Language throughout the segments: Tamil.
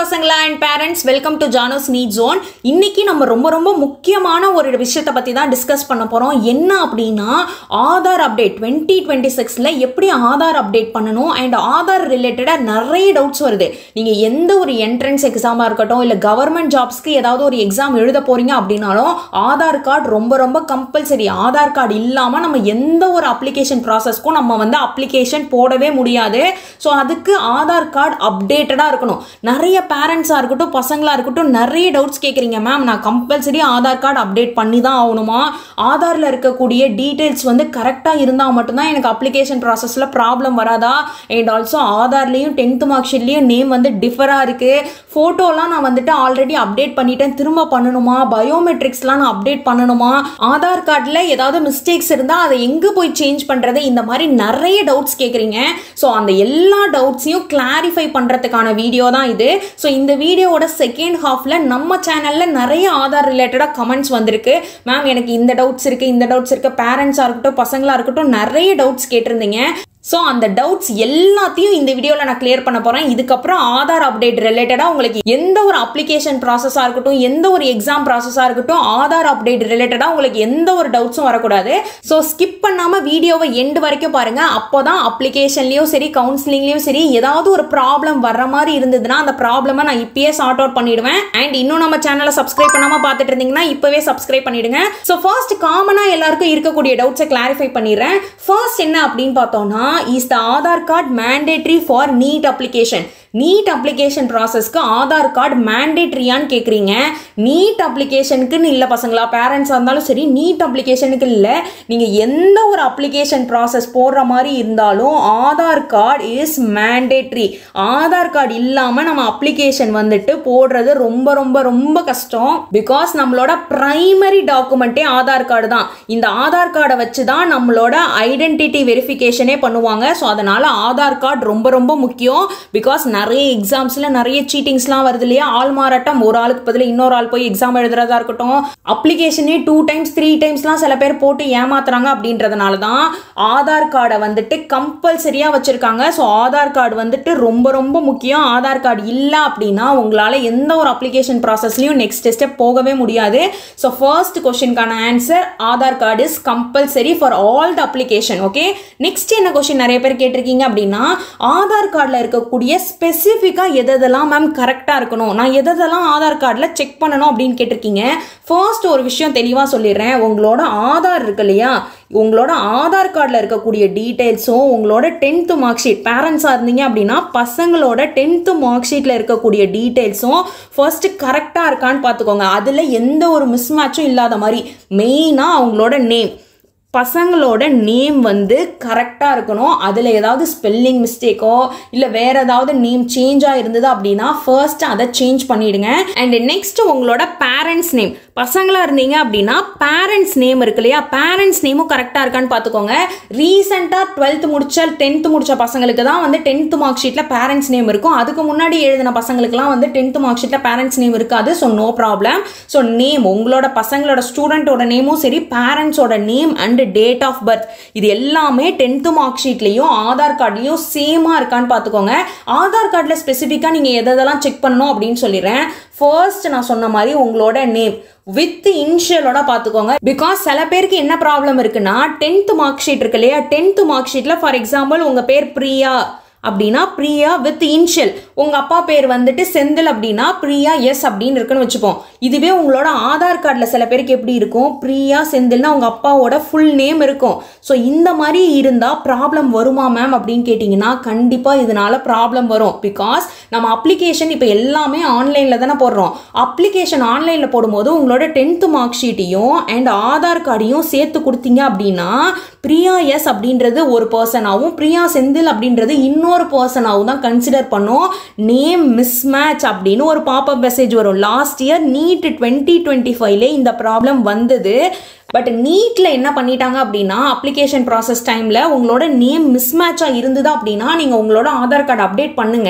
பசங்களா and parents welcome to Jano's NEET zone இன்னைக்கு நம்ம ரொம்ப ரொம்ப முக்கியமான ஒரு விஷயத்தை பற்றி தான் டிஸ்கஸ் பண்ண போகிறோம் என்ன அப்படின்னா ஆதார் அப்டேட் டுவெண்ட்டி டுவெண்ட்டி சிக்ஸில் எப்படி ஆதார் அப்டேட் பண்ணணும் அண்ட் ஆதார் ரிலேட்டடாக நிறைய டவுட்ஸ் வருது நீங்கள் எந்த ஒரு என்ட்ரன்ஸ் எக்ஸாமாக இருக்கட்டும் இல்லை கவர்மெண்ட் ஜாப்ஸ்க்கு ஏதாவது ஒரு எக்ஸாம் எழுத போகிறீங்க அப்படின்னாலும் ஆதார் கார்டு ரொம்ப ரொம்ப கம்பல்சரி ஆதார் கார்டு இல்லாமல் நம்ம எந்த ஒரு அப்ளிகேஷன் ப்ராசஸ்க்கும் நம்ம வந்து அப்ளிகேஷன் போடவே முடியாது ஸோ அதுக்கு ஆதார் கார்டு அப்டேட்டடாக இருக்கணும் நிறைய பேரண்ட்ஸாக இருக்கட்டும் பசங்களாக இருக்கட்டும் நிறைய டவுட்ஸ் கேட்குறீங்க மேம் நான் கம்பல்சரி ஆதார் கார்டு அப்டேட் பண்ணி தான் ஆகணுமா ஆதாரில் இருக்கக்கூடிய டீட்டெயில்ஸ் வந்து கரெக்டாக இருந்தால் மட்டும்தான் எனக்கு அப்ளிகேஷன் ப்ராசஸில் ப்ராப்ளம் வராதா அண்ட் ஆல்சோ ஆதார்லேயும் டென்த்து மார்க் ஷீட்லேயும் நேம் வந்து டிஃபராக இருக்குது ஃபோட்டோலாம் நான் வந்துட்டு ஆல்ரெடி அப்டேட் பண்ணிட்டேன் திரும்ப பண்ணணுமா பயோமெட்ரிக்ஸ்லாம் நான் அப்டேட் பண்ணணுமா ஆதார் கார்டில் ஏதாவது மிஸ்டேக்ஸ் இருந்தால் அதை எங்கே போய் சேஞ்ச் பண்ணுறது இந்த மாதிரி நிறைய டவுட்ஸ் கேட்குறீங்க ஸோ அந்த எல்லா டவுட்ஸையும் கிளாரிஃபை பண்ணுறதுக்கான வீடியோ தான் இது ஸோ இந்த வீடியோவோட செகண்ட் ஹாஃபில் நம்ம சேனலில் நிறைய ஆதார் ரிலேட்டடாக கமெண்ட்ஸ் வந்திருக்கு மேம் எனக்கு இந்த டவுட்ஸ் இருக்குது இந்த டவுட்ஸ் இருக்குது பேரண்ட்ஸாக இருக்கட்டும் பசங்களாக இருக்கட்டும் நிறைய டவுட்ஸ் கேட்டிருந்தீங்க ஸோ அந்த டவுட்ஸ் எல்லாத்தையும் இந்த வீடியோவில் நான் கிளியர் பண்ண போகிறேன் இதுக்கப்புறம் ஆதார் அப்டேட் ரிலேட்டடாக உங்களுக்கு எந்த ஒரு அப்ளிகேஷன் ப்ராசஸாக இருக்கட்டும் எந்த ஒரு எக்ஸாம் ப்ராசஸாக இருக்கட்டும் ஆதார் அப்டேட் ரிலேட்டடாக உங்களுக்கு எந்த ஒரு டவுட்ஸும் வரக்கூடாது ஸோ ஸ்கிப் பண்ணாமல் வீடியோவை எண்டு வரைக்கும் பாருங்கள் அப்போ தான் அப்ளிகேஷன்லேயும் சரி கவுன்சிலிங்லேயும் சரி ஏதாவது ஒரு ப்ராப்ளம் வர்ற மாதிரி இருந்ததுன்னா அந்த ப்ராப்ளமை நான் இப்பயே சார்ட் அவுட் பண்ணிடுவேன் அண்ட் இன்னும் நம்ம சேனலை சப்ஸ்கிரைப் பண்ணாமல் பார்த்துட்டு இருந்தீங்கன்னா இப்போவே சப்ஸ்கிரைப் பண்ணிடுங்க ஸோ ஃபர்ஸ்ட் காமனாக எல்லாருக்கும் இருக்கக்கூடிய டவுட்ஸை கிளாரிஃபை பண்ணிடுறேன் ஃபர்ஸ்ட் என்ன அப்படின்னு பார்த்தோம்னா is the Aadhaar card mandatory for NEET application NEET application ப்ராசஸ்க்கு ஆதார் கார்டு மேண்டேட்ரியான்னு கேட்குறீங்க நீட் அப்ளிகேஷனுக்குன்னு இல்லை பசங்களா பேரண்ட்ஸாக இருந்தாலும் சரி நீட் அப்ளிகேஷனுக்கு இல்லை நீங்கள் எந்த ஒரு அப்ளிகேஷன் ப்ராசஸ் போடுற மாதிரி இருந்தாலும் Aadhaar card is mandatory Aadhaar card இல்லாமல் நம்ம அப்ளிகேஷன் வந்துட்டு போடுறது ரொம்ப ரொம்ப ரொம்ப கஷ்டம் பிகாஸ் நம்மளோட ப்ரைமரி டாக்குமெண்ட்டே ஆதார் கார்டு தான் இந்த ஆதார் கார்டை வச்சு தான் நம்மளோட ஐடென்டிட்டி வெரிஃபிகேஷனே பண்ணுவாங்க ஸோ அதனால் ஆதார் கார்டு ரொம்ப ரொம்ப முக்கியம் பிகாஸ் நிறைய எக்ஸாம்ஸில் நிறைய சீட்டிங்ஸ்லாம் வருது இல்லையா ஆள் மாறாட்டம் ஒரு ஆளுக்கு பதில் இன்னொரு ஆள் போய் எக்ஸாம் எழுதுறதா இருக்கட்டும் அப்ளிகேஷனே டூ டைம்ஸ் த்ரீ டைம்ஸ்லாம் சில பேர் போட்டு ஏமாத்துறாங்க அப்படின்றதுனால தான் ஆதார் கார்டை வந்துட்டு கம்பல்சரியாக வச்சுருக்காங்க ஸோ ஆதார் கார்டு வந்துட்டு ரொம்ப ரொம்ப முக்கியம் ஆதார் கார்டு இல்லை அப்படின்னா உங்களால் எந்த ஒரு அப்ளிகேஷன் ப்ராசஸ்லையும் நெக்ஸ்ட் ஸ்டெப் போகவே முடியாது ஸோ ஃபர்ஸ்ட் கொஷினுக்கான answer Aadhaar card is compulsory for all the application okay next என்ன கொஷின் நிறைய பேர் கேட்டிருக்கீங்க அப்படின்னா ஆதார் கார்டில் இருக்கக்கூடிய ஸ்பெசிஃபிக்காக எது எதெல்லாம் மேம் கரெக்டாக இருக்கணும் நான் எதெல்லாம் ஆதார் கார்டில் செக் பண்ணணும் அப்படின்னு கேட்டிருக்கீங்க ஃபர்ஸ்ட் ஒரு விஷயம் தெளிவாக சொல்லிடுறேன் உங்களோட ஆதார் இருக்கு இல்லையா உங்களோட ஆதார் கார்டில் இருக்கக்கூடிய டீட்டெயில்ஸும் உங்களோட டென்த்து மார்க் ஷீட் பேரண்ட்ஸாக இருந்தீங்க அப்படின்னா பசங்களோட டென்த்து மார்க் ஷீட்டில் இருக்கக்கூடிய டீட்டெயில்ஸும் ஃபர்ஸ்ட் கரெக்டாக இருக்கான்னு பார்த்துக்கோங்க அதில் எந்த ஒரு மிஸ்மேட்சும் இல்லாத மாதிரி மெயினாக அவங்களோட நேம் பசங்களோட நேம் வந்து கரெக்டாக இருக்கணும் அதில் ஏதாவது ஸ்பெல்லிங் மிஸ்டேக்கோ இல்லை வேற ஏதாவது நேம் சேஞ்சாக இருந்தது அப்படின்னா ஃபர்ஸ்ட் அதை சேஞ்ச் பண்ணிடுங்க அண்ட் நெக்ஸ்ட் உங்களோட பேரண்ட்ஸ் நேம் பசங்களாக இருந்தீங்க அப்படின்னா பேரண்ட்ஸ் நேம் இருக்கு இல்லையா பேரண்ட்ஸ் நேமும் கரெக்டாக இருக்கான்னு பார்த்துக்கோங்க ரீசெண்டாக டுவெல்த் முடிச்ச டென்த்து முடிச்ச பசங்களுக்கு தான் வந்து டென்த்து மார்க் ஷீட்டில் பேரண்ட்ஸ் நேம் இருக்கும் அதுக்கு முன்னாடி எழுதின பசங்களுக்குலாம் வந்து டென்த்து மார்க் ஷீட்டில் பேரண்ட்ஸ் நேம் இருக்காது so no problem so name உங்களோட பசங்களோட ஸ்டூடெண்ட்டோட நேமும் சரி பேரண்ட்ஸோட name and date of birth இது எல்லாமே டென்த்து மார்க் ஷீட்லேயும் ஆதார் கார்ட்லேயும் சேமாக இருக்கான்னு பார்த்துக்கோங்க ஆதார் கார்டில் ஸ்பெசிஃபிக்காக நீங்கள் எதெல்லாம் செக் பண்ணணும் அப்படின்னு சொல்லிடுறேன் ஃபர்ஸ்ட் நான் சொன்ன மாதிரி உங்களோட நேம் வித் இன்ஷியலோட பார்த்துக்கோங்க பிகாஸ் சில பேருக்கு என்ன ப்ராப்ளம் இருக்குன்னா டென்த்து மார்க் ஷீட் இருக்கு இல்லையா டென்த்து மார்க் ஷீட்டில் ஃபார் எக்ஸாம்பிள் உங்கள் பேர் பிரியா அப்படின்னா பிரியா வித் இன்ஷியல் உங்கள் அப்பா பேர் வந்துட்டு செந்தில் அப்படின்னா பிரியா எஸ் அப்படின்னு இருக்குன்னு வச்சுப்போம் இதுவே உங்களோட ஆதார் கார்டில் சில பேருக்கு எப்படி இருக்கும் பிரியா செந்தில்னா உங்கள் அப்பாவோட ஃபுல் நேம் இருக்கும் ஸோ இந்த மாதிரி இருந்தால் ப்ராப்ளம் வருமா மேம் அப்படின்னு கேட்டிங்கன்னா கண்டிப்பாக இதனால ப்ராப்ளம் வரும் பிகாஸ் நம்ம அப்ளிகேஷன் இப்போ எல்லாமே ஆன்லைனில் தானே போடுறோம் அப்ளிகேஷன் ஆன்லைனில் போடும்போது உங்களோட டென்த்து மார்க் ஷீட்டையும் அண்ட் ஆதார் கார்டையும் சேர்த்து கொடுத்தீங்க அப்படின்னா பிரியா எஸ் அப்படின்றது ஒரு பர்சனாகவும் பிரியா செந்தில் அப்படின்றது இன்னொரு பர்சனாகவும் தான் கன்சிடர் பண்ணோம் நேம் மிஸ்மேட்ச் அப்படின்னு ஒரு பாப்அப் மெசேஜ் வரும் last year NEET twenty twenty ஃபைவ்ல இந்த ப்ராப்ளம் வந்தது பட் நீட்டில் என்ன பண்ணிட்டாங்க அப்படின்னா அப்ளிகேஷன் ப்ராசஸ் டைமில் உங்களோட நேம் மிஸ்மேட்சாக இருந்தது அப்படின்னா நீங்கள் உங்களோட ஆதார் கார்டு அப்டேட் பண்ணுங்க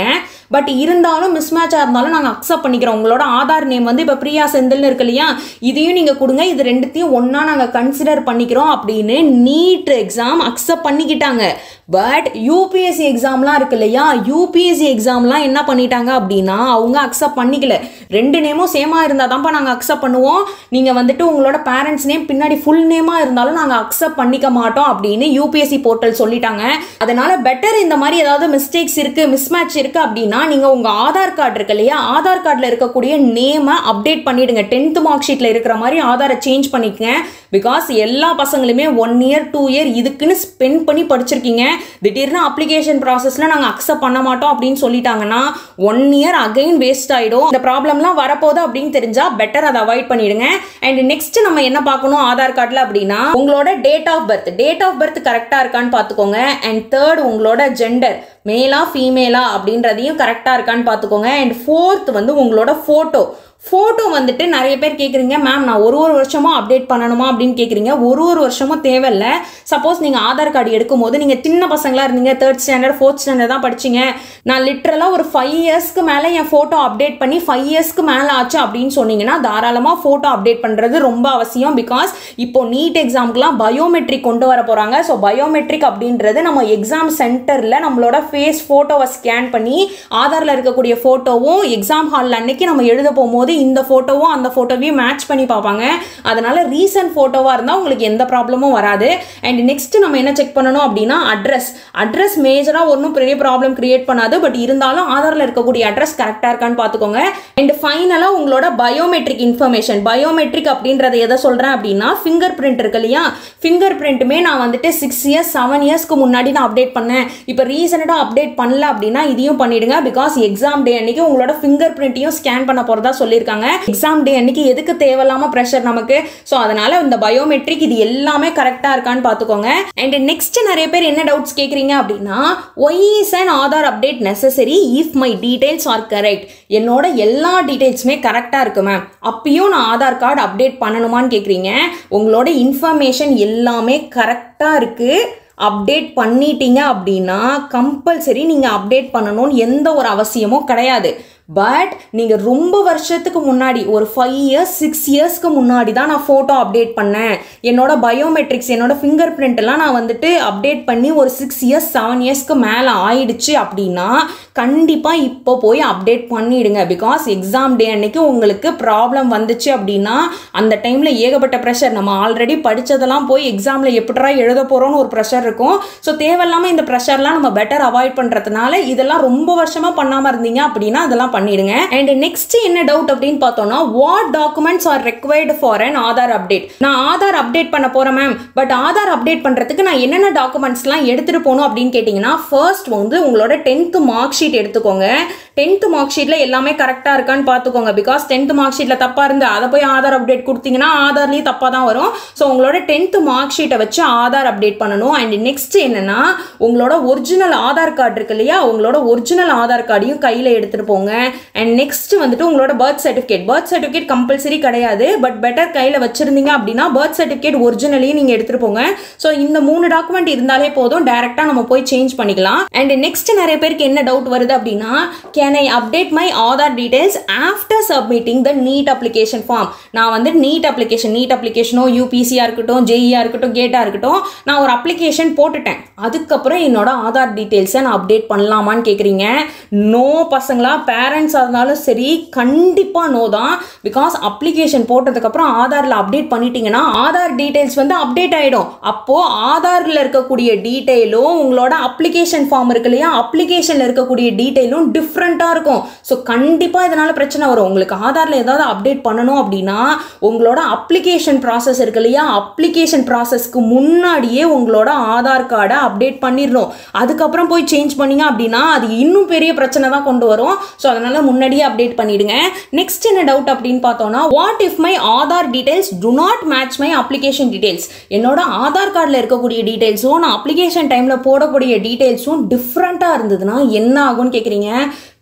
பட் இருந்தாலும் மிஸ் மேட்சாக இருந்தாலும் நாங்கள் அக்செப்ட் பண்ணிக்கிறோம் உங்களோட ஆதார் நேம் வந்து இப்போ பிரியா செந்தில்னு இருக்கு இல்லையா இதையும் நீங்கள் கொடுங்க இது ரெண்டுத்தையும் ஒன்றா நாங்கள் கன்சிடர் பண்ணிக்கிறோம் அப்படின்னு நீட் எக்ஸாம் அக்செப்ட் பண்ணிக்கிட்டாங்க பட் யூபிஎஸ்சி எக்ஸாம்லாம் இருக்கு இல்லையா யூபிஎஸ்சி எக்ஸாம்லாம் என்ன பண்ணிட்டாங்க அப்படின்னா அவங்க அக்செப்ட் பண்ணிக்கல ரெண்டு நேமும் சேமாக இருந்தால் தான்ப்பா நாங்கள் அக்செப்ட் பண்ணுவோம் நீங்கள் வந்துட்டு உங்களோட பேரண்ட்ஸ் நேம் பின்னாடி ஃபுல் நேமாக இருந்தாலும் நாங்கள் அக்செப்ட் பண்ணிக்க மாட்டோம் அப்படின்னு யூபிஎஸ்சி போர்ட்டல் சொல்லிட்டாங்க அதனால பெட்டர் இந்த மாதிரி ஏதாவது மிஸ்டேக்ஸ் இருக்கு மிஸ்மேட்ச் இருக்கு அப்படின்னா நீங்கள் உங்கள் ஆதார் கார்டு இருக்கு இல்லையா ஆதார் கார்டில் இருக்கக்கூடிய நேமை அப்டேட் பண்ணிடுங்க டென்த் மார்க் ஷீட்டில் இருக்கிற மாதிரி ஆதாரை சேஞ்ச் பண்ணிக்கங்க பிகாஸ் எல்லா பசங்களுமே ஒன் இயர் டூ இயர் இதுக்குன்னு ஸ்பெண்ட் பண்ணி படிச்சிருக்கீங்க திடீர்னு அப்ளிகேஷன் ப்ராசஸில் நாங்கள் அக்செப்ட் பண்ண மாட்டோம் அப்படின்னு சொல்லிட்டாங்கன்னா ஒன் இயர் அகைன் வேஸ்ட் ஆகிடும் இந்த ப்ராப்ளம்லாம் வரப்போகுது அப்படின்னு தெரிஞ்சால் பெட்டர் அதை அவாய்ட் பண்ணிடுங்க அண்ட் நெக்ஸ்ட் நம்ம என்ன பார்க்கணும் ஆதார் கார்டில் அப்படின்னா உங்களோட date of birth date of birth கரெக்டாக இருக்கான்னு பார்த்துக்கோங்க அண்ட் தேர்ட் உங்களோட ஜெண்டர் மேலா ஃபீமேலா அப்படின்றதையும் கரெக்டாக இருக்கான்னு பார்த்துக்கோங்க அண்ட் ஃபோர்த் வந்து உங்களோட ஃபோட்டோ ஃபோட்டோ வந்துட்டு நிறைய பேர் கேட்குறீங்க மேம் நான் ஒரு ஒரு வருஷமும் அப்டேட் பண்ணணுமா அப்படின்னு கேட்குறீங்க ஒரு ஒரு வருஷமும் தேவையில்ல சப்போஸ் நீங்கள் ஆதார் கார்டு எடுக்கும் போது நீங்கள் சின்ன பசங்களாக இருந்தீங்க தேர்ட் ஸ்டாண்டர்ட் ஃபோர்த் ஸ்டாண்டர்ட் தான் படிச்சீங்க நான் லிட்ரலாக ஒரு ஃபைவ் இயர்ஸ்க்கு மேலே என் ஃபோட்டோ அப்டேட் பண்ணி ஃபைவ் இயர்ஸ்க்கு மேலே ஆச்சு அப்படின்னு சொன்னீங்கன்னா தாராளமாக ஃபோட்டோ அப்டேட் பண்ணுறது ரொம்ப அவசியம் பிகாஸ் இப்போ நீட் எக்ஸாம்க்குலாம் பயோமெட்ரிக் கொண்டு வர போகிறாங்க ஸோ பயோமெட்ரிக் அப்படின்றது நம்ம எக்ஸாம் சென்டரில் நம்மளோட ஃபேஸ் ஃபோட்டோவை ஸ்கேன் பண்ணி ஆதாரில் இருக்கக்கூடிய ஃபோட்டோவும் எக்ஸாம் ஹாலில் அன்னைக்கு நம்ம எழுத போகும்போது இந்த ஃபோட்டோவும் அந்த ஃபோட்டோவையும் மேட்ச் பண்ணி பார்ப்பாங்க அதனால ரீசன்ட் ஃபோட்டோவாக இருந்தால் உங்களுக்கு எந்த ப்ராப்ளமும் வராது அண்ட் நெக்ஸ்ட் நம்ம என்ன செக் பண்ணணும் அப்படின்னா அட்ரஸ் அட்ரஸ் மேஜராக ஒன்றும் பெரிய ப்ராப்ளம் கிரியேட் பண்ணாது பட் இருந்தாலும் ஆதாரில் இருக்கக்கூடிய அட்ரஸ் கரெக்டாக இருக்கான்னு பார்த்துக்கோங்க அண்ட் ஃபைனலாக உங்களோட பயோமெட்ரிக் இன்ஃபர்மேஷன் பயோமெட்ரிக் அப்படின்றத எதை சொல்கிறேன் அப்படின்னா ஃபிங்கர் பிரிண்ட் இருக்கு இல்லையா ஃபிங்கர் பிரிண்ட்டுமே நான் வந்துட்டு சிக்ஸ் இயர்ஸ் செவன் இயர்ஸ்க்கு முன்னாடி நான் அப்டேட் பண்ணேன் இப்போ ரீசெண்டாக அப்டேட் பண்ணல அப்படின்னா இதையும் பண்ணிடுங்க பிகாஸ் எக்ஸாம் டே அன்னைக்கு உங்களோட ஃபிங்கர் பிரிண்ட்டையும் ஸ்கேன் பண்ண போகிறதா சொல்லியிருக்காங்க எக்ஸாம் டே அன்னைக்கு எதுக்கு தேவையில்லாம ப்ரெஷர் நமக்கு ஸோ அதனால இந்த பயோமெட்ரிக் இது எல்லாமே கரெக்டாக இருக்கான்னு பார்த்துக்கோங்க அண்ட் நெக்ஸ்ட் நிறைய பேர் என்ன டவுட்ஸ் கேட்குறீங்க அப்படின்னா why is an Aadhaar update necessary if my details are correct என்னோட எல்லா டீடைல்ஸுமே கரெக்டாக இருக்கு மேம் அப்பயும் நான் ஆதார் கார்டு அப்டேட் பண்ணணுமான்னு கேட்குறீங்க உங்களோட இன்ஃபர்மேஷன் எல்லாமே கரெக்டாக இருக்குது அப்டேட் பண்ணிட்டீங்க அப்படின்னா கம்பல்சரி நீங்கள் அப்டேட் பண்ணணும்னு எந்த ஒரு அவசியமும் கிடையாது பட் நீங்கள் ரொம்ப வருஷத்துக்கு முன்னாடி ஒரு ஃபைவ் இயர்ஸ் சிக்ஸ் இயர்ஸ்க்கு முன்னாடி தான் நான் ஃபோட்டோ அப்டேட் பண்ணேன் என்னோட பயோமெட்ரிக்ஸ் என்னோட ஃபிங்கர் பிரிண்ட் எல்லாம் நான் வந்துட்டு அப்டேட் பண்ணி ஒரு சிக்ஸ் இயர்ஸ் செவன் இயர்ஸ்க்கு மேலே ஆயிடுச்சு அப்படின்னா கண்டிப்பாக இப்போ போய் அப்டேட் பண்ணிடுங்க பிகாஸ் எக்ஸாம் டே அன்னைக்கு உங்களுக்கு ப்ராப்ளம் வந்துச்சு அப்படின்னா அந்த டைமில் ஏகப்பட்ட ப்ரெஷர் நம்ம ஆல்ரெடி படித்ததெல்லாம் போய் எக்ஸாமில் எப்படிரா எழுத போகிறோம்னு ஒரு ப்ரெஷர் இருக்கும் ஸோ தேவையில்லாமல் இந்த ப்ரெஷர்லாம் நம்ம பெட்டர் அவாய்ட் பண்ணுறதுனால இதெல்லாம் ரொம்ப வருஷமாக பண்ணாமல் இருந்தீங்க அப்படின்னா அதெல்லாம் பண்ணிடுங்க அண்ட் நெக்ஸ்ட் என்ன டவுட் அப்படின்னு பார்த்தோம்னா what documents are required for an Aadhaar update நான் ஆதார் அப்டேட் பண்ண போறேன் மேம் பட் ஆதார் அப்டேட் பண்றதுக்கு நான் என்னென்ன டாக்குமெண்ட்ஸ்லாம் எடுத்துட்டு போகணும் அப்படின்னு கேட்டிங்கன்னா ஃபர்ஸ்ட் வந்து உங்களோட டென்த் மார்க் ஷீட் எடுத்துக்கோங்க டென்த் மார்க் ஷீட்ல எல்லாமே கரெக்டாக இருக்கான்னு பார்த்துக்கோங்க பிகாஸ் டென்த் மார்க் ஷீட்ல தப்பா இருந்து அதை போய் ஆதார் அப்டேட் கொடுத்தீங்கன்னா ஆதார்லேயும் தப்பாக தான் வரும் ஸோ உங்களோட டென்த் மார்க் ஷீட்டை வச்சு ஆதார் அப்டேட் பண்ணணும் அண்ட் நெக்ஸ்ட் என்னன்னா உங்களோட ஒரிஜினல் ஆதார் கார்டு இருக்கு இல்லையா உங்களோட ஒரிஜினல் ஆதார் கார்டையும் கையில் எடுத்துட்டு போங்க அண்ட் நெக்ஸ்ட் வந்துட்டு உங்களோட birth certificate birth certificate compulsory கிடையாது பட் பெட்டர் கையில் வச்சிருந்தீங்க அப்படின்னா பர்த் சர்டிஃபிகேட் ஒரிஜினலையும் நீங்கள் எடுத்துட்டு போங்க ஸோ இந்த மூணு டாக்குமெண்ட் இருந்தாலே போதும் டேரெக்டாக நம்ம போய் சேஞ்ச் பண்ணிக்கலாம் அண்ட் நெக்ஸ்ட் நிறைய பேருக்கு என்ன டவுட் வருது அப்படின்னா can I update my Aadhaar details after submitting the NEET application form நான் வந்து நீட் அப்ளிகேஷன் நீட் அப்ளிகேஷனோ யூபிசியாக இருக்கட்டும் ஜேஇஆ இருக்கட்டும் கேட்டாக இருக்கட்டும் நான் ஒரு அப்ளிகேஷன் போட்டுட்டேன் அதுக்கப்புறம் என்னோட ஆதார் டீட்டெயில்ஸை நான் அப்டேட் பண்ணலாமான்னு கேட்குறீங்க நோ பசங்களா பேரண்ட்ஸாக இருந்தாலும் சரி கண்டிப்பாக நோ தான் பிகாஸ் அப்ளிகேஷன் போட்டதுக்கப்புறம் ஆதாரில் அப்டேட் பண்ணிட்டீங்கன்னா ஆதார் டீட்டெயில்ஸ் வந்து அப்டேட் ஆகிடும் அப்போது ஆதாரில் இருக்கக்கூடிய டீட்டெயிலும் உங்களோட அப்ளிகேஷன் ஃபார்ம் இருக்கு இல்லையா அப்ளிகேஷனில் இருக்கக்கூடிய டீட்டெயிலும் டிஃப்ரெண்ட்டாக இருக்கும் ஸோ கண்டிப்பாக இதனால் பிரச்சனை வரும் உங்களுக்கு ஆதாரில் ஏதாவது அப்டேட் பண்ணணும் அப்படின்னா உங்களோட அப்ளிகேஷன் ப்ராசஸ் இருக்கு இல்லையா அப்ளிகேஷன் ப்ராசஸ்க்கு முன்னாடியே உங்களோட ஆதார் கார்டை அப்டேட் பண்ணிடணும் அதுக்கப்புறம் போய் சேஞ்ச் பண்ணீங்க அப்படின்னா அது இன்னும் பெரிய பிரச்சனை தான் கொண்டு வரும் ஸோ அதனால முன்னாடியே அப்டேட் பண்ணிடுங்க நெக்ஸ்ட் என்ன டவுட் அப்படின்னு பார்த்தோம்னா what if my Aadhaar details do not match my application details என்னோட ஆதார் கார்டில் இருக்கக்கூடிய டீடைல்ஸும் நான் அப்ளிகேஷன் டைமில் போடக்கூடிய டீடைல்ஸும் டிஃப்ரெண்ட்டாக இருந்ததுன்னா என்ன ஆகும்னு கேட்குறீங்க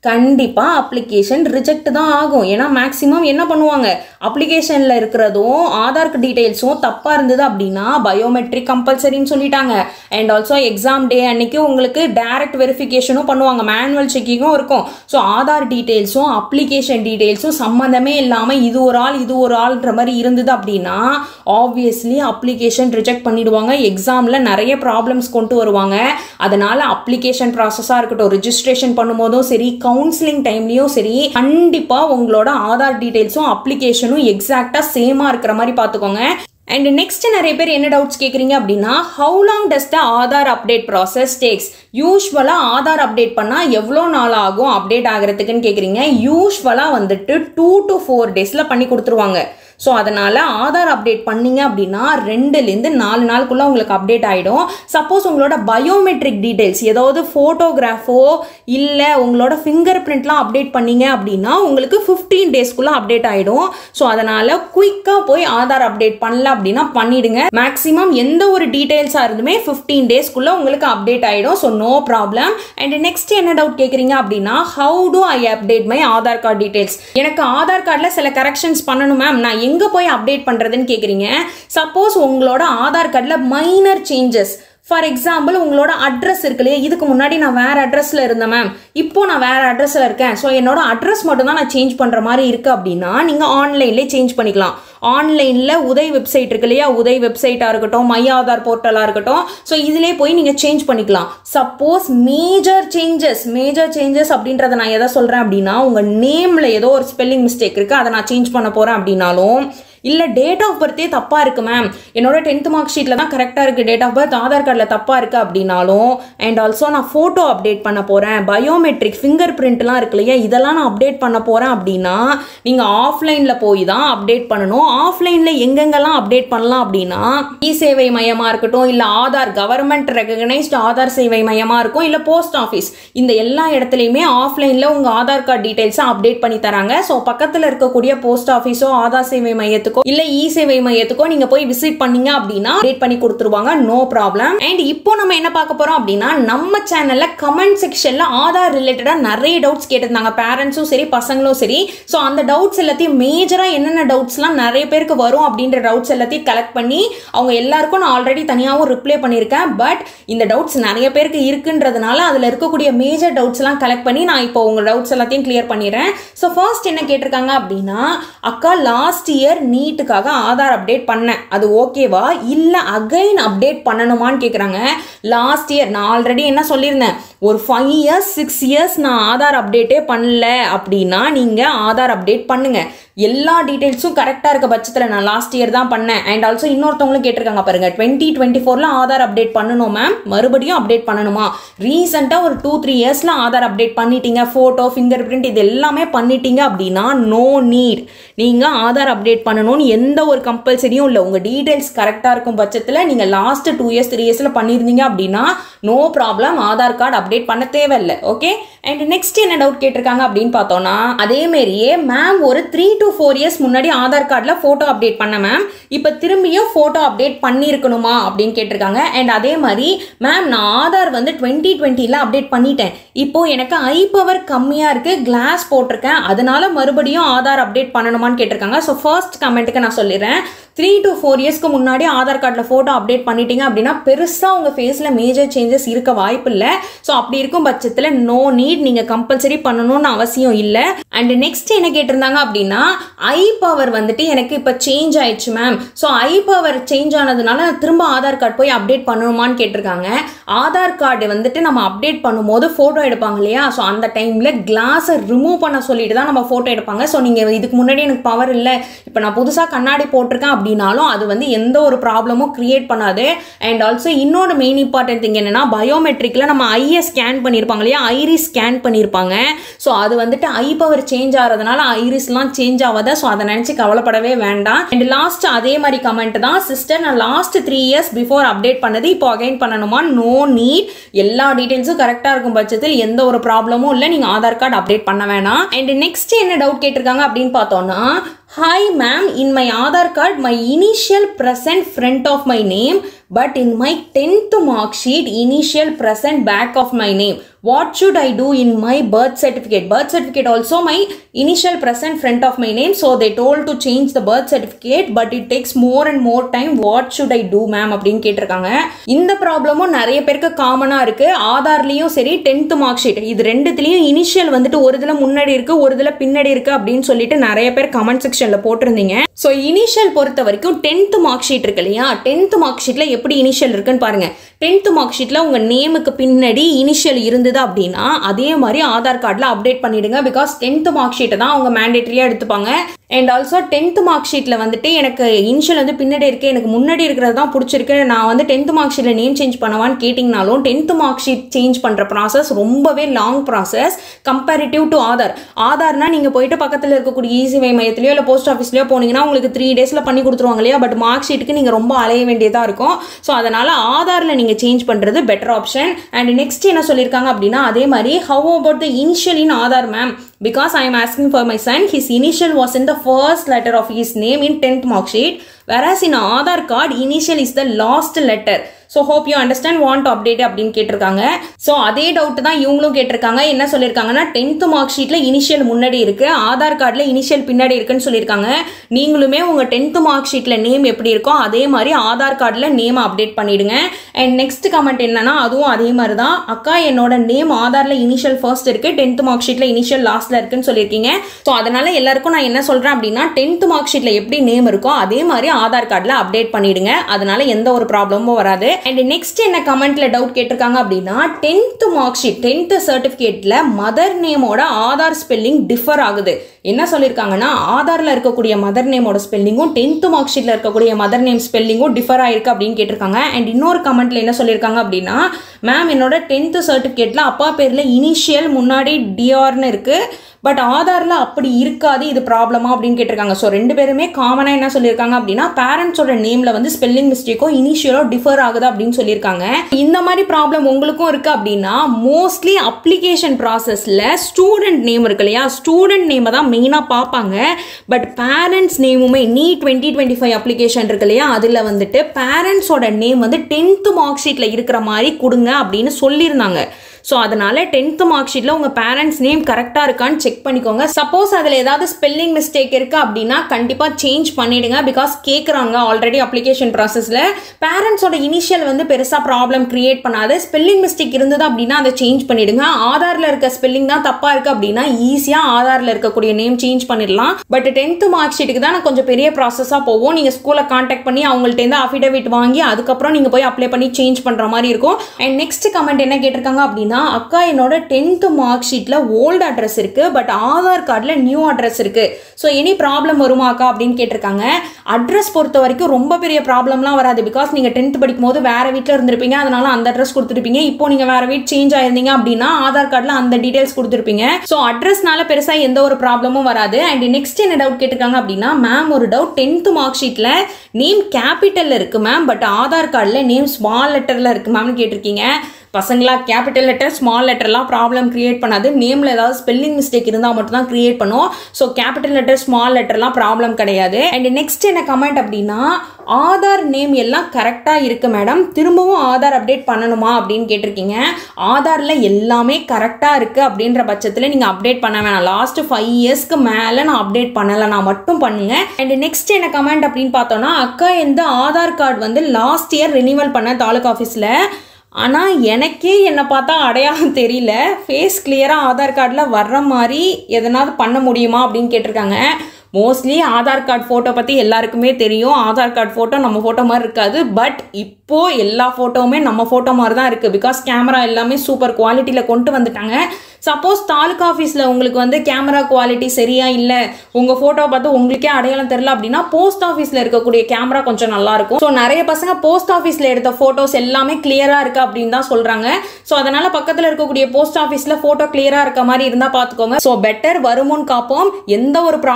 கண்டிப்பாக அப்ளிகேஷன் ரிஜெக்ட் தான் ஆகும் ஏன்னா மேக்ஸிமம் என்ன பண்ணுவாங்க அப்ளிகேஷனில் இருக்கிறதும் ஆதார் டீட்டெயில்ஸும் தப்பாக இருந்தது அப்படின்னா பயோமெட்ரிக் கம்பல்சரின்னு சொல்லிட்டாங்க அண்ட் ஆல்சோ எக்ஸாம் டே அன்னைக்கு உங்களுக்கு டைரக்ட் வெரிஃபிகேஷனும் பண்ணுவாங்க மேனுவல் செக்கிங்கும் இருக்கும் ஸோ ஆதார் டீட்டெயில்ஸும் அப்ளிகேஷன் டீட்டெயில்ஸும் சம்மந்தமே இல்லாமல் இது ஒரு ஆள் இது ஒரு ஆள்ன்ற மாதிரி இருந்தது அப்படின்னா ஆப்வியஸ்லி அப்ளிகேஷன் ரிஜெக்ட் பண்ணிடுவாங்க எக்ஸாமில் நிறைய ப்ராப்ளம்ஸ் கொண்டு வருவாங்க அதனால அப்ளிகேஷன் ப்ராசஸாக இருக்கட்டும் ரிஜிஸ்ட்ரேஷன் பண்ணும்போதும் சரி கவுன்சிலிங் டைம்லேயும் சரி கண்டிப்பாக உங்களோட ஆதார் டீட்டெயில்ஸும் அப்ளிகேஷனும் எக்ஸாக்டாக சேமாக இருக்கிற மாதிரி பார்த்துக்கோங்க அண்ட் நெக்ஸ்ட் நிறைய பேர் என்ன டவுட்ஸ் கேட்குறீங்க அப்படின்னா how long does the Aadhaar update process takes யூஸ்வலாக ஆதார் அப்டேட் பண்ணால் எவ்வளோ நாள் ஆகும் அப்டேட் ஆகிறதுக்குன்னு கேட்குறீங்க யூஸ்வலாக வந்துட்டு டூ டு ஃபோர் டேஸில் பண்ணி கொடுத்துருவாங்க ஸோ அதனால் ஆதார் அப்டேட் பண்ணீங்க அப்படின்னா ரெண்டுலேருந்து நாலு நாளுக்குள்ளே உங்களுக்கு அப்டேட் ஆகிடும் சப்போஸ் உங்களோட பயோமெட்ரிக் டீட்டெயில்ஸ் ஏதாவது ஃபோட்டோகிராஃபோ இல்லை உங்களோட ஃபிங்கர் பிரிண்ட்லாம் அப்டேட் பண்ணீங்க அப்படின்னா உங்களுக்கு ஃபிஃப்டீன் டேஸ்க்குள்ளே அப்டேட் ஆகிடும் ஸோ அதனால் குயிக்காக போய் ஆதார் அப்டேட் பண்ணல அப்படின்னா பண்ணிடுங்க மேக்ஸிமம் எந்த ஒரு டீட்டெயில்ஸாக இருந்துமே ஃபிஃப்டீன் டேஸ்க்குள்ளே உங்களுக்கு அப்டேட் ஆகிடும் so no problem and next என்ன டவுட் கேட்குறீங்க அப்படின்னா how do I update my Aadhaar card details எனக்கு ஆதார் கார்டில் சில கரெக்ஷன்ஸ் பண்ணணும் மேம் நான் எங்கே போய் அப்டேட் பண்ணுறதுன்னு கேட்குறீங்க சப்போஸ் உங்களோட ஆதார் கார்டில் மைனர் சேஞ்சஸ் ஃபார் எக்ஸாம்பிள் உங்களோட அட்ரஸ் இருக்கு இல்லையா இதுக்கு முன்னாடி நான் வேற அட்ரஸ்ல இருந்தேன் மேம் இப்போ நான் வேற அட்ரஸ்ல இருக்கேன் ஸோ என்னோட அட்ரஸ் மட்டும் தான் நான் சேஞ்ச் பண்ற மாதிரி இருக்கு அப்படின்னா நீங்க ஆன்லைன்லேயே சேஞ்ச் பண்ணிக்கலாம் ஆன்லைனில் உதய் வெப்சைட் இருக்கு இல்லையா உதய் வெப்சைட்டாக இருக்கட்டும் மை ஆதார் போர்ட்டலாக இருக்கட்டும் ஸோ இதிலே போய் நீங்கள் சேஞ்ச் பண்ணிக்கலாம் suppose major changes major changes அப்படின்றத நான் எதை சொல்கிறேன் அப்படின்னா உங்கள் நேமில் ஏதோ ஒரு ஸ்பெல்லிங் மிஸ்டேக் இருக்குது அதை நான் சேஞ்ச் பண்ண போகிறேன் அப்படின்னாலும் இல்லை டேட் ஆஃப் பர்த்தே தப்பாக இருக்கு மேம் என்னோட டென்த் மார்க் ஷீட்டில் தான் கரெக்டாக இருக்குது டேட் ஆஃப் பர்த் ஆதார் கார்டில் தப்பாக இருக்குது அப்படின்னாலும் அண்ட் ஆல்சோ நான் ஃபோட்டோ அப்டேட் பண்ண போகிறேன் பயோமெட்ரிக் ஃபிங்கர் பிரிண்ட்லாம் இருக்கு இல்லையா இதெல்லாம் நான் அப்டேட் பண்ண போகிறேன் அப்படின்னா நீங்கள் ஆஃப்லைனில் போய் தான் அப்டேட் பண்ணணும் ஆஃப்லைனில் எங்கெங்கெல்லாம் அப்டேட் பண்ணலாம் அப்படின்னா இ சேவை மையமாக இருக்கட்டும் இல்லை ஆதார் கவர்மெண்ட் ரெகனைஸ்டு ஆதார் சேவை மையமாக இருக்கும் இல்லை போஸ்ட் ஆஃபீஸ் இந்த எல்லா இடத்துலையுமே ஆஃப்லைனில் உங்கள் ஆதார் கார்டு டீட்டெயில்ஸை அப்டேட் பண்ணி தராங்க ஸோ பக்கத்தில் இருக்கக்கூடிய போஸ்ட் ஆஃபீஸோ ஆதார் சேவை மையத்துக்கோ இல்ல இ சேவை மையத்துக்கோ நீங்க போய் விசிட் பண்ணீங்க அப்படின்னா அப்டேட் பண்ணி கொடுத்துருவாங்க நோ ப்ராப்ளம் அண்ட் இப்போ நம்ம என்ன பார்க்க போறோம் அப்படின்னா நம்ம சேனல்ல கமெண்ட் செக்ஷன்ல ஆதார் ரிலேட்டடா நிறைய டவுட்ஸ் கேட்டிருந்தாங்க பேரண்ட்ஸும் சரி பசங்களும் சரி ஸோ அந்த டவுட்ஸ் எல்லாத்தையும் மேஜரா என்னென்ன டவுட்ஸ்லாம் நிறைய பேருக்கு வரும் அப்படின்ற டவுட்ஸ் எல்லாத்தையும் கலெக்ட் பண்ணி அவங்க எல்லாருக்கும் நான் ஆல்ரெடி தனியாகவும் ரிப்ளை பண்ணியிருக்கேன் பட் இந்த டவுட்ஸ் நிறைய பேருக்கு இருக்குன்றதுனால அதில் இருக்கக்கூடிய மேஜர் டவுட்ஸ் எல்லாம் கலெக்ட் பண்ணி நான் இப்போ உங்க டவுட்ஸ் எல்லாத்தையும் கிளியர் பண்ணிடுறேன் ஸோ ஃபர்ஸ்ட் என்ன கேட்டிருக்காங்க அப்படின்னா அக்கா லாஸ்ட் இயர் நீட்டுக்காக ஆதார் அப்டேட் பண்ணேன் அது ஓகேவா இல்லை அகைன் அப்டேட் பண்ணணுமான்னு கேட்குறாங்க லாஸ்ட் இயர் நான் ஆல்ரெடி என்ன சொல்லியிருந்தேன் ஒரு ஃபைவ் இயர்ஸ் சிக்ஸ் இயர்ஸ் நான் ஆதார் அப்டேட்டே பண்ணல அப்படின்னா நீங்கள் ஆதார் அப்டேட் பண்ணுங்க எல்லா டீட்டெயில்ஸும் கரெக்டாக இருக்க பட்சத்தில் நான் லாஸ்ட் இயர் தான் பண்ணேன் அண்ட் ஆல்சோ இன்னொருத்தவங்களும் கேட்டிருக்காங்க பாருங்க டுவெண்ட்டி டுவெண்ட்டி ஃபோரில் ஆதார் அப்டேட் பண்ணணும் மேம் மறுபடியும் அப்டேட் பண்ணணுமா ரீசெண்டாக ஒரு டூ த்ரீ இயர்ஸில் ஆதார் அப்டேட் பண்ணிட்டீங்க ஃபோட்டோ ஃபிங்கர் பிரிண்ட் இது எல்லாமே பண்ணிட்டீங்க அப்படின்னா நோ நீட் நீங்கள் ஆதார் அப்டேட் பண்ணணும்னு எந்த ஒரு கம்பல்சரியும் இல்லை உங்கள் டீட்டெயில்ஸ் கரெக்டாக இருக்கும் பட்சத்தில் நீங்கள் லாஸ்ட் டூ இயர்ஸ் த்ரீ இயர்ஸில் பண்ணியிருந்தீங்க அப்படின்னா no problem Aadhaar card update பண்ண தேவையில்லை ஓகே அண்ட் நெக்ஸ்ட் என்ன டவுட் கேட்டிருக்காங்க அப்படின்னு பார்த்தோம்னா அதே மாதிரியே மேம் ஒரு த்ரீ டு ஃபோர் இயர்ஸ் முன்னாடி ஆதார் கார்டில் ஃபோட்டோ அப்டேட் பண்ண மேம் இப்போ திரும்பியும் ஃபோட்டோ அப்டேட் பண்ணியிருக்கணுமா அப்படின்னு கேட்டிருக்காங்க அண்ட் அதே மாதிரி மேம் நான் ஆதார் வந்து டுவெண்ட்டி டுவெண்ட்டியில் அப்டேட் பண்ணிட்டேன் இப்போ எனக்கு ஐ பவர் கம்மியாக இருக்குது கிளாஸ் போட்டிருக்கேன் அதனால மறுபடியும் ஆதார் அப்டேட் பண்ணணுமான்னு கேட்டிருக்காங்க ஸோ ஃபர்ஸ்ட் கமெண்ட்டுக்கு நான் சொல்லிடுறேன் த்ரீ டு ஃபோர் இயர்ஸ்க்கு முன்னாடி ஆதார் கார்டில் ஃபோட்டோ அப்டேட் பண்ணிட்டீங்க அப்படின்னா பெருசாக உங்கள் ஃபேஸில் மேஜர் சேஞ்சஸ் இருக்க வாய்ப்பு இல்லை ஸோ அப்படி இருக்கும் பட்சத்தில் நோ நீட் நீங்கள் கம்பல்சரி பண்ணணும்னு அவசியம் இல்லை அண்ட் நெக்ஸ்ட் என்ன கேட்டிருந்தாங்க அப்படின்னா ஐ பவர் வந்துட்டு எனக்கு இப்போ சேஞ்ச் ஆயிடுச்சு ma'am so eye power change ஆனதுனால நான் திரும்ப ஆதார் கார்டு போய் அப்டேட் பண்ணணுமான்னு கேட்டிருக்காங்க ஆதார் கார்டு வந்துட்டு நம்ம அப்டேட் பண்ணும்போது ஃபோட்டோ எடுப்பாங்க இல்லையா ஸோ அந்த டைமில் கிளாஸை ரிமூவ் பண்ண சொல்லிட்டு தான் நம்ம ஃபோட்டோ எடுப்பாங்க ஸோ நீங்கள் இதுக்கு முன்னாடி எனக்கு பவர் இல்லை இப்போ நான் புதுசாக கண்ணாடி போட்டிருக்கேன் அப்படின்னாலும் அது வந்து எந்த ஒரு ப்ராப்ளமும் கிரியேட் பண்ணாது அண்ட் ஆல்சோ இன்னொரு மெயின் இம்பார்ட்டன்ட் திங் என்னன்னா பயோமெட்ரிக்கில் நம்ம ஐயை ஸ்கேன் பண்ணியிருப்பாங்க இல்லையா ஐரிஸ் ஸ்கேன் பண்ணியிருப்பாங்க ஸோ அது வந்துட்டு ஐ பவர் சேஞ்ச் ஆகிறதுனால ஐரிஸ்லாம் சேஞ்ச் ஆகாத ஸோ அதை நினச்சி கவலைப்படவே வேண்டாம் அண்ட் லாஸ்ட் அதே மாதிரி கமெண்ட் தான் சிஸ்டர் நான் last three years before update பண்ணது இப்போ அகைன் பண்ணணுமா நோ நீட் எல்லா டீட்டெயில்ஸும் கரெக்டாக இருக்கும் பட்சத்தில் எந்த ஒரு ப்ராப்ளமும் இல்லை நீங்கள் ஆதார் கார்டு அப்டேட் பண்ண வேணாம் அண்ட் நெக்ஸ்ட் என்ன டவுட் கேட்டிருக்காங்க அப்படின்னு பார்த்தோம்னா hi ma'am in my Aadhaar card my initial present front of my name but in my tenth mark sheet initial present back of my name what should I do in my birth certificate birth certificate also my initial present front of my name so they told to change the birth certificate but it takes more and more time what should I do ma'am அப்படின்னு கேட்டிருக்காங்க இந்த ப்ராப்ளமும் நிறைய பேருக்கு காமனாக இருக்கு ஆதார்லேயும் சரி டென்த் மார்க் ஷீட் இது ரெண்டுத்துலேயும் இனிஷியல் வந்துட்டு ஒரு இதில் முன்னாடி இருக்கு ஒரு இதில் பின்னாடி இருக்கு அப்படின்னு சொல்லிட்டு நிறைய பேர் கமெண்ட் செக்ஷனில் போட்டிருந்தீங்க ஸோ இனிஷியல் பொறுத்த வரைக்கும் டென்த் மார்க் ஷீட் இருக்கு இல்லையா டென்த் மார்க் ஷீட்டில் எப்படி இனிஷியல் இருக்குன்னு பாருங்க டென்த் மார்க் ஷீட்டில் உங்கள் நேமுக்கு பின்னாடி இனிஷியல் இருந்தது அப்படின்னா அதே மாதிரி ஆதார் கார்டில் அப்டேட் பண்ணிடுங்க பிகாஸ் டென்த் மார்க் ஷீட்டை தான் அவங்க மேண்டேட்டரியாக எடுத்துப்பாங்க அண்ட் ஆல்சோ டென்த் மார்க் ஷீட்டில் வந்துட்டு எனக்கு இனிஷியல் வந்து பின்னாடி இருக்கு எனக்கு முன்னாடி இருக்கிறது தான் பிடிச்சிருக்கு நான் வந்து டென்த் மார்க் ஷீட்டில் நேம் சேஞ்ச் பண்ணவான்னு கேட்டிங்கனாலும் டென்த் மார்க் ஷீட் சேஞ்ச் பண்ணுற ப்ராசஸ் ரொம்பவே long process comparative to Aadhaar ஆதார்னா நீங்கள் போயிட்டு பக்கத்தில் இருக்கக்கூடிய ஈசிவை மையத்திலையோ இல்லை போஸ்ட் ஆஃபீஸ்லையோ போனீங்கன்னா உங்களுக்கு த்ரீ டேஸில் பண்ணி கொடுத்துருவாங்க இல்லையா பட் மார்க் ஷீட்டுக்கு நீங்கள் ரொம்ப அலைய வேண்டியதாக இருக்கும் ஸோ அதனால் ஆதாரில் நீங்கள் சேஞ்ச் பண்ணுறது பெட்டர் ஆப்ஷன் அண்ட் நெக்ஸ்ட் என்ன சொல்லியிருக்காங்க அப்படின்னா அதே மாதிரி how about the initial in Aadhaar ma'am because I am asking for my son, his initial was in the first letter of his name in 10th mark sheet, whereas in Aadhaar card, initial is the last letter. So hope you understand want update அப்படின்னு கேட்டிருக்காங்க ஸோ அதே டவுட் தான் இவங்களும் கேட்டிருக்காங்க என்ன சொல்லியிருக்காங்கன்னா டென்த் மார்க் ஷீட்டில் இனிஷியல் முன்னாடி இருக்கு ஆதார் கார்டில் இனிஷியல் பின்னாடி இருக்குன்னு சொல்லியிருக்காங்க நீங்களுமே உங்கள் டென்த் மார்க் ஷீட்டில் நேம் எப்படி இருக்கோ அதே மாதிரி ஆதார் கார்டில் நேம் அப்டேட் பண்ணிடுங்க அண்ட் நெக்ஸ்ட் கமெண்ட் என்னன்னா அதுவும் அதே மாதிரி தான் அக்கா என்னோட நேம் ஆதாரில் இனிஷியல் ஃபர்ஸ்ட் இருக்கு டென்த் மார்க் ஷீட்டில் இனிஷியல் லாஸ்ட்ல இருக்குன்னு சொல்லியிருக்கீங்க ஸோ அதனால எல்லாருக்கும் நான் என்ன சொல்றேன் அப்படின்னா டென்த் மார்க் ஷீட்டில் எப்படி நேம் இருக்கோ அதே மாதிரி ஆதார் கார்டில் அப்டேட் பண்ணிடுங்க அதனால எந்த ஒரு ப்ராப்ளமும் வராது அண்ட் நெக்ஸ்ட் என்ன கமெண்ட்ல டவுட் கேட்டிருக்காங்க அப்படின்னா டென்த் மார்க் ஷீட் டென்த் சர்டிஃபிகேட்ல மதர் நேமோட ஆதார் ஸ்பெல்லிங் டிஃபர் ஆகுது என்ன சொல்லியிருக்காங்கன்னா ஆதாரில் இருக்கக்கூடிய மதர் நேமோட ஸ்பெல்லிங்கும் டென்த் மார்க் ஷீட்டில் இருக்கக்கூடிய மதர் நேம் ஸ்பெல்லிங்கும் டிஃபர் ஆயிருக்கு அப்படின்னு கேட்டிருக்காங்க அண்ட் இன்னொரு கமெண்ட்ல என்ன சொல்லியிருக்காங்க அப்படின்னா மேம் என்னோட டென்த் சர்டிஃபிகேட்ல அப்பா பேர்ல இனிஷியல் முன்னாடி டிஆர்னு இருக்கு பட் ஆதாரில் அப்படி இருக்காது இது ப்ராப்ளமா அப்படின்னு கேட்டிருக்காங்க ஸோ ரெண்டு பேருமே காமனாக என்ன சொல்லியிருக்காங்க அப்படின்னா பேரண்ட்ஸோட நேமில் வந்து ஸ்பெல்லிங் மிஸ்டேக்கோ இனிஷியலோ டிஃபர் ஆகுது அப்படின்னு சொல்லியிருக்காங்க இந்த மாதிரி ப்ராப்ளம் உங்களுக்கும் இருக்கு அப்படின்னா மோஸ்ட்லி அப்ளிகேஷன் ப்ராசஸில் ஸ்டூடெண்ட் நேம் இருக்கு இல்லையா ஸ்டூடெண்ட் நேமை தான் மெயினாக பார்ப்பாங்க பட் பேரண்ட்ஸ் நேமுமே நீ டுவெண்ட்டி டுவெண்ட்டி ஃபைவ் அப்ளிகேஷன் இருக்கு இல்லையா அதில் வந்துட்டு பேரண்ட்ஸோட நேம் வந்து டென்த்து மார்க் ஷீட்டில் இருக்கிற மாதிரி கொடுங்க அப்படின்னு சொல்லியிருந்தாங்க ஸோ அதனால டென்த் மார்க் ஷீட்டில் உங்கள் பேரண்ட்ஸ் நேம் கரெக்டாக இருக்கான்னு செக் பண்ணிக்கோங்க சப்போஸ் அதில் ஏதாவது ஸ்பெல்லிங் மிஸ்டேக் இருக்குது அப்படின்னா கண்டிப்பாக சேஞ்ச் பண்ணிடுங்க பிகாஸ் கேட்குறாங்க ஆல்ரெடி அப்ளிகேஷன் ப்ராசஸில் பேரண்ட்ஸோட இனிஷியல் வந்து பெருசாக ப்ராப்ளம் கிரியேட் பண்ணாது ஸ்பெல்லிங் மிஸ்டேக் இருந்தது அப்படின்னா அதை சேஞ்ச் பண்ணிடுங்க ஆதாரில் இருக்க ஸ்பெல்லிங் தான் தப்பாக இருக்குது அப்படின்னா ஈஸியாக ஆதாரில் இருக்கக்கூடிய நேம் சேஞ்ச் பண்ணிடலாம் பட் டென்த் மார்க் ஷீட்டுக்கு தான் கொஞ்சம் பெரிய ப்ராசஸாக போவோம் நீங்கள் ஸ்கூலை காண்டாக்ட் பண்ணி அவங்கள்ட்ட அஃபிடவிட் வாங்கி அதுக்கப்புறம் நீங்கள் போய் அப்ளை பண்ணி சேஞ்ச் பண்ணுற மாதிரி இருக்கும் அண்ட் நெக்ஸ்ட் கமெண்ட் என்ன கேட்டிருக்காங்க அப்படின்னா அக்கா என்னோட டென்த் மார்க் ஷீட்டில் ஓல்டு அட்ரஸ் இருக்குது பட் ஆதார் கார்டில் நியூ அட்ரஸ் இருக்குது ஸோ எனி ப்ராப்ளம் வருமா அக்கா அப்படின்னு கேட்டிருக்காங்க அட்ரஸ் பொறுத்த வரைக்கும் ரொம்ப பெரிய ப்ராப்ளம்லாம் வராது பிகாஸ் நீங்கள் டென்த் படிக்கும் போது வேறு வீட்டில் இருந்திருப்பீங்க அதனால அந்த அட்ரஸ் கொடுத்துருப்பீங்க இப்போ நீங்கள் வேறு வீட் சேஞ்ச் ஆயிருந்தீங்க அப்படின்னா ஆதார் கார்டில் அந்த டீடைல்ஸ் கொடுத்துருப்பீங்க ஸோ அட்ரஸ்னால பெருசாக எந்த ஒரு ப்ராப்ளமும் வராது அண்ட் நெக்ஸ்ட் என்ன டவுட் கேட்டிருக்காங்க அப்படின்னா மேம் ஒரு டவுட் டென்த் மார்க் ஷீட்டில் நேம் கேபிட்டலில் இருக்கு மேம் பட் ஆதார் கார்டில் நேம் ஸ்மால் லெட்டரில் இருக்கு மேம்னு கேட்டிருக்கீங்க பசங்களா கேபிட்டல் லெட்டர் ஸ்மால் லெட்டர்லாம் ப்ராப்ளம் கிரியேட் பண்ணாது நேமில் ஏதாவது ஸ்பெல்லிங் மிஸ்டேக் இருந்தால் மட்டும் தான் கிரியேட் பண்ணும் ஸோ கேபிட்டல் லெட்டர் ஸ்மால் லெட்டர்லாம் ப்ராப்ளம் கிடையாது அண்ட் நெக்ஸ்ட் என்ன கமெண்ட் அப்படின்னா ஆதார் நேம் எல்லாம் கரெக்டாக இருக்குது மேடம் திரும்பவும் ஆதார் அப்டேட் பண்ணணுமா அப்படின்னு கேட்டிருக்கீங்க ஆதாரில் எல்லாமே கரெக்டாக இருக்குது அப்படின்ற பட்சத்தில் நீங்கள் அப்டேட் பண்ண வேணாம் லாஸ்ட் ஃபைவ் இயர்ஸ்க்கு மேலே நான் அப்டேட் பண்ணலைனா மட்டும் பண்ணுங்க அண்ட் நெக்ஸ்ட் என்ன கமெண்ட் அப்படின்னு பார்த்தோன்னா அக்கா எந்த ஆதார் கார்டு வந்து லாஸ்ட் இயர் ரினிவல் பண்ண தாலுக் ஆஃபீஸில் ஆனால் எனக்கே என்னை பார்த்தா அடையாளம் தெரியல ஃபேஸ் கிளியராக ஆதார் கார்டில் வர்ற மாதிரி எதனாவது பண்ண முடியுமா அப்படின்னு கேட்டிருக்காங்க மோஸ்ட்லி ஆதார் கார்டு ஃபோட்டோ பற்றி எல்லாருக்குமே தெரியும் ஆதார் கார்டு ஃபோட்டோ நம்ம ஃபோட்டோ மாதிரி இருக்காது பட் இப்போ எல்லா ஃபோட்டோவுமே நம்ம ஃபோட்டோ மாதிரி தான் இருக்குது பிகாஸ் கேமரா எல்லாமே சூப்பர் குவாலிட்டியில் கொண்டு வந்துட்டாங்க சப்போஸ் தாலுக்கா ஆஃபீஸில் உங்களுக்கு வந்து கேமரா குவாலிட்டி சரியா இல்லை உங்கள் ஃபோட்டோ பார்த்து உங்களுக்கே அடையாளம் தெரில அப்படின்னா போஸ்ட் ஆஃபீஸில் இருக்கக்கூடிய கேமரா கொஞ்சம் நல்லா இருக்கும் ஸோ நிறைய பசங்க போஸ்ட் ஆஃபீஸில் எடுத்த ஃபோட்டோஸ் எல்லாமே கிளியராக இருக்கு அப்படின்னு தான் சொல்கிறாங்க ஸோ அதனால பக்கத்தில் இருக்கக்கூடிய போஸ்ட் ஆஃபீஸில் ஃபோட்டோ கிளியராக இருக்க மாதிரி இருந்தால் பார்த்துக்கோங்க ஸோ பெட்டர் வருமுன் காப்போம் எந்த ஒரு ப்ராப்ளம் வந்தாலும்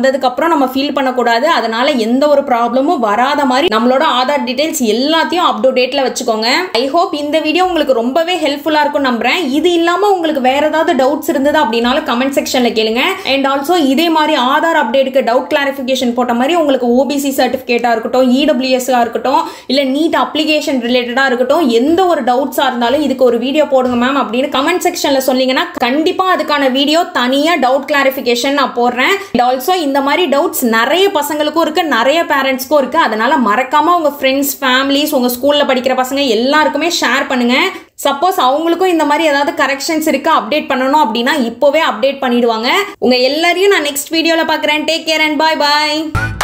வந்ததுக்கு அப்புறம் நம்ம ஃபீல் பண்ணக்கூடாது அதனால எந்த ஒரு ப்ராப்ளமும் வராத மாதிரி நம்மளோட ஆதார் டீடைல்ஸ் எல்லாத்தையும் அப் டு டேட்ல வச்சுக்கோங்க ஐ ஹோப் இந்த வீடியோ உங்களுக்கு ரொம்பவே ஹெல்ப்ஃபுல்லா இருக்கும் நம்புறேன் இது இல்லாம உங்களுக்கு வேற ஏதாவது டவுட்ஸ் இருந்தது அப்படின்னாலும் கமெண்ட் செக்ஷன்ல கேளுங்க அண்ட் ஆல்சோ இதே மாதிரி ஆதார் அப்டேட்டுக்கு டவுட் கிளாரிஃபிகேஷன் போட்ட மாதிரி உங்களுக்கு ஓபிசி சர்டிஃபிகேட்டா இருக்கட்டும் இடபிள்யூஎஸ்ஆ இருக்கட்டும் இல்ல நீட் அப்ளிகேஷன் ரிலேட்டடா இருக்கட்டும் எந்த ஒரு டவுட்ஸா இருந்தாலும் இதுக்கு ஒரு வீடியோ போடுங்க மேம் அப்படின்னு கமெண்ட் செக்ஷன்ல சொன்னீங்கன்னா கண்டிப்பா அதுக்கான வீடியோ தனியா டவுட் கிளாரிஃபிகேஷன் நான் போடுறேன் அண்ட் ஆல்சோ இந்த மாதிரி டவுட்ஸ் நிறைய பசங்களுக்கும் இருக்கு நிறைய பேரண்ட்ஸ்க்கும் இருக்கு அதனால மறக்காம உங்க ஃப்ரெண்ட்ஸ் ஃபேமிலிஸ் உங்க ஸ்கூல்ல படிக்கிற பசங்க எல்லாருக்குமே ஷேர் பண்ணுங்க சப்போஸ் அவங்களுக்கும் இந்த மாதிரி ஏதாவது கரெக்ஷன்ஸ் இருக்கு அப்டேட் பண்ணணும் அப்படின்னா இப்போவே அப்டேட் பண்ணிடுவாங்க உங்க எல்லாரையும் நான் நெக்ஸ்ட் வீடியோல பார்க்குறேன் take care and bye bye